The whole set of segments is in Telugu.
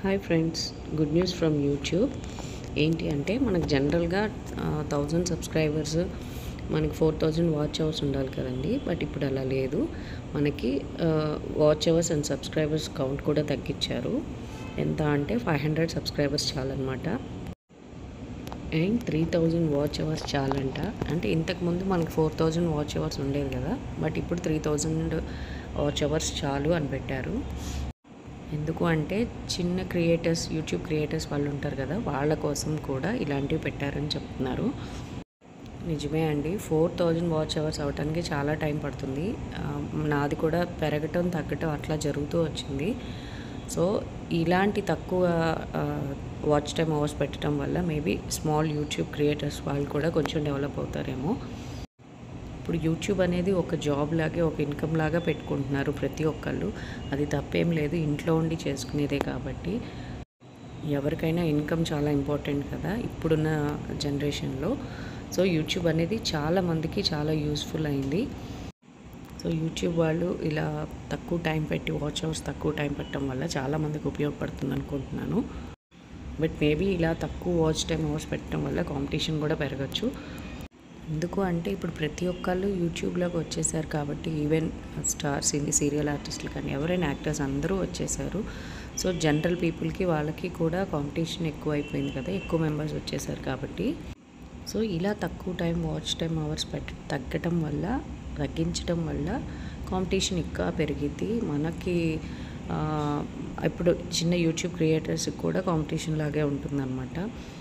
hi friends good news from YouTube ఏంటి అంటే మనకు జనరల్గా థౌజండ్ సబ్స్క్రైబర్స్ మనకి ఫోర్ థౌజండ్ వాచ్ అవర్స్ ఉండాలి కదండి బట్ ఇప్పుడు అలా లేదు మనకి watch hours and subscribers count కూడా తగ్గించారు ఎంత అంటే ఫైవ్ హండ్రెడ్ సబ్స్క్రైబర్స్ చాలన్నమాట and three thousand watch hours చాలంట అంటే ఇంతకుముందు మనకి ఫోర్ థౌజండ్ వాచ్ అవర్స్ ఉండేది కదా బట్ ఇప్పుడు త్రీ థౌజండ్ వాచ్ అవర్స్ చాలు అని పెట్టారు ఎందుకు అంటే చిన్న క్రియేటర్స్ యూట్యూబ్ క్రియేటర్స్ వాళ్ళు ఉంటారు కదా వాళ్ళ కోసం కూడా ఇలాంటివి పెట్టారని చెప్తున్నారు నిజమే అండి ఫోర్ థౌజండ్ వాచ్ అవర్స్ అవడానికి చాలా టైం పడుతుంది ఆ, నాది కూడా పెరగటం తగ్గటం అట్లా జరుగుతూ వచ్చింది సో ఇలాంటి తక్కువ వాచ్ టైం అవర్స్ పెట్టడం వల్ల మేబీ స్మాల్ యూట్యూబ్ క్రియేటర్స్ వాళ్ళు కూడా కొంచెం డెవలప్ అవుతారేమో ఇప్పుడు యూట్యూబ్ అనేది ఒక జాబ్ లాగే ఒక ఇన్కమ్ లాగా పెట్టుకుంటున్నారు ప్రతి ఒక్కళ్ళు అది తప్పేం లేదు ఇంట్లో ఉండి చేసుకునేదే కాబట్టి ఎవరికైనా ఇన్కమ్ చాలా ఇంపార్టెంట్ కదా ఇప్పుడున్న జనరేషన్లో సో యూట్యూబ్ అనేది చాలా మందికి చాలా యూస్ఫుల్ అయింది సో యూట్యూబ్ వాళ్ళు ఇలా తక్కువ టైం పెట్టి వాచ్ అవర్స్ తక్కువ టైం పెట్టడం వల్ల చాలా మందికి ఉపయోగపడుతుంది అనుకుంటున్నాను బట్ మేబీ ఇలా తక్కువ వాచ్ టైం అవర్స్ పెట్టడం వల్ల కాంపిటీషన్ కూడా పెరగచ్చు ఎందుకు అంటే ఇప్పుడు ప్రతి ఒక్కళ్ళు యూట్యూబ్లోకి వచ్చేసారు కాబట్టి ఈవెన్ స్టార్స్ ఇన్ని సీరియల్ ఆర్టిస్టులు కానీ ఎవరైనా యాక్టర్స్ అందరూ వచ్చేసారు సో జనరల్ పీపుల్కి వాళ్ళకి కూడా కాంపిటీషన్ ఎక్కువ అయిపోయింది కదా ఎక్కువ మెంబర్స్ వచ్చేసారు కాబట్టి సో ఇలా తక్కువ టైం వాచ్ టైం అవర్స్ పెట్ట తగ్గటం వల్ల తగ్గించడం వల్ల కాంపిటీషన్ ఇంకా పెరిగిద్ది మనకి ఆ, ఇప్పుడు చిన్న యూట్యూబ్ క్రియేటర్స్కి కూడా కాంపిటీషన్ లాగే ఉంటుందన్నమాట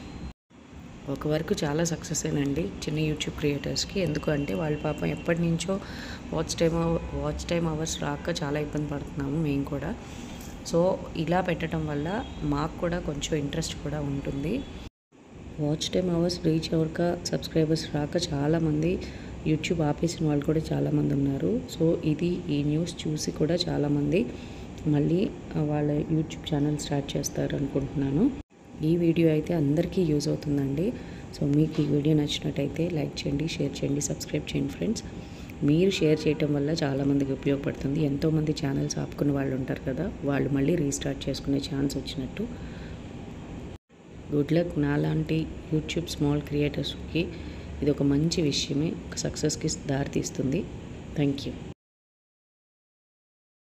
ఒక వరకు చాలా సక్సెస్ ఏనండి చిన్న యూట్యూబ్ క్రియేటర్స్కి ఎందుకంటే వాళ్ళ పాపం ఎప్పటి నుంచో watch time watch time hours రాక చాలా ఇబ్బంది పడుతున్నాము మేము కూడా సో ఇలా పెట్టడం వల్ల మాకు కూడా కొంచెం ఇంట్రెస్ట్ కూడా ఉంటుంది వాచ్ టైం అవర్స్ రీచ్ అవ్వక సబ్స్క్రైబర్స్ రాక చాలామంది యూట్యూబ్ ఆపేసిన వాళ్ళు కూడా చాలామంది ఉన్నారు సో ఇది ఈ న్యూస్ చూసి కూడా చాలామంది మళ్ళీ ఆ, వాళ్ళ యూట్యూబ్ ఛానల్ స్టార్ట్ చేస్తారు అనుకుంటున్నాను ఈ వీడియో అయితే అందరికీ యూజ్ అవుతుందండి సో మీకు ఈ వీడియో నచ్చినట్టయితే లైక్ చేయండి షేర్ చేయండి సబ్స్క్రైబ్ చేయండి ఫ్రెండ్స్ మీరు షేర్ చేయటం వల్ల చాలామందికి ఉపయోగపడుతుంది ఎంతోమంది ఛానల్స్ ఆపుకున్న వాళ్ళు ఉంటారు కదా వాళ్ళు మళ్ళీ రీస్టార్ట్ చేసుకునే ఛాన్స్ వచ్చినట్టు గుడ్ లక్ నాలాంటి యూట్యూబ్ స్మాల్ క్రియేటర్స్కి ఇది ఒక మంచి విషయమే ఒక సక్సెస్కి దారితీస్తుంది థ్యాంక్ యూ